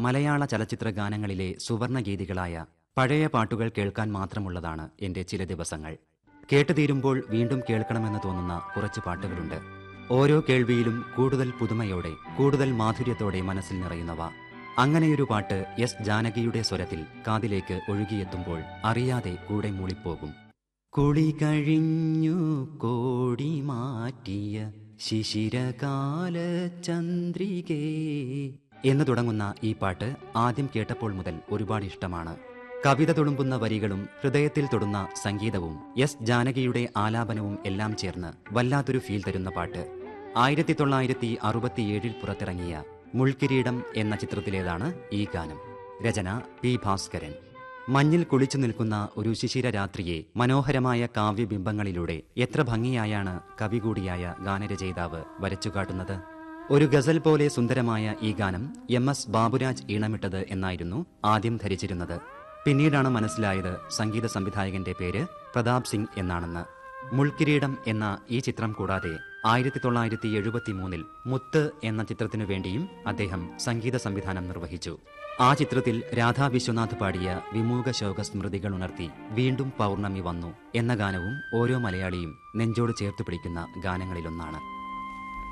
മലയാള ചലച്ചിത്ര ഗാനങ്ങളിലെ സുവർണഗീതികളായ പഴയ പാട്ടുകൾ കേൾക്കാൻ മാത്രമുള്ളതാണ് എന്റെ ചില ദിവസങ്ങൾ കേട്ടുതീരുമ്പോൾ വീണ്ടും കേൾക്കണമെന്ന് തോന്നുന്ന കുറച്ച് പാട്ടുകളുണ്ട് ഓരോ കേൾവിയിലും കൂടുതൽ പുതുമയോടെ കൂടുതൽ മാധുര്യത്തോടെ മനസ്സിൽ നിറയുന്നവ അങ്ങനെയൊരു പാട്ട് എസ് ജാനകിയുടെ സ്വരത്തിൽ കാതിലേക്ക് ഒഴുകിയെത്തുമ്പോൾ അറിയാതെ കൂടെ മൂളിപ്പോകും കുളി കഴിഞ്ഞു കോടി മാറ്റിയ ശിശിരകാല ചന്ദ്രികേ എന്ന് തുടങ്ങുന്ന ഈ പാട്ട് ആദ്യം കേട്ടപ്പോൾ മുതൽ ഒരുപാട് ഇഷ്ടമാണ് കവിത തുളുമ്പുന്ന വരികളും ഹൃദയത്തിൽ തൊടുന്ന സംഗീതവും എസ് ജാനകിയുടെ ആലാപനവും എല്ലാം ചേർന്ന് വല്ലാത്തൊരു ഫീൽ തരുന്ന പാട്ട് ആയിരത്തി തൊള്ളായിരത്തി അറുപത്തിയേഴിൽ പുറത്തിറങ്ങിയ മുൾക്കിരീടം എന്ന ചിത്രത്തിലേതാണ് ഈ ഗാനം രചന പി ഭാസ്കരൻ മഞ്ഞിൽ കുളിച്ചു നിൽക്കുന്ന ഒരു ശിശിര രാത്രിയെ മനോഹരമായ കാവ്യബിംബങ്ങളിലൂടെ എത്ര ഭംഗിയായാണ് കവി കൂടിയായ ഗാനരചയിതാവ് വരച്ചുകാട്ടുന്നത് ഒരു ഗസൽ പോലെ സുന്ദരമായ ഈ ഗാനം എം എസ് ബാബുരാജ് ഈണമിട്ടത് എന്നായിരുന്നു ആദ്യം ധരിച്ചിരുന്നത് പിന്നീടാണ് മനസ്സിലായത് സംഗീത സംവിധായകന്റെ പേര് പ്രതാപ് സിംഗ് എന്നാണെന്ന് മുൾക്കിരീടം എന്ന ഈ ചിത്രം കൂടാതെ ആയിരത്തി തൊള്ളായിരത്തി എഴുപത്തി മൂന്നിൽ മുത്ത് എന്ന ചിത്രത്തിനു വേണ്ടിയും അദ്ദേഹം സംഗീത സംവിധാനം നിർവഹിച്ചു ആ ചിത്രത്തിൽ രാധാ വിശ്വനാഥ് പാടിയ വിമൂക ശോക സ്മൃതികൾ ഉണർത്തി വീണ്ടും പൗർണമി വന്നു എന്ന ഗാനവും ഓരോ മലയാളിയും നെഞ്ചോട് ചേർത്ത് പിടിക്കുന്ന ഗാനങ്ങളിലൊന്നാണ്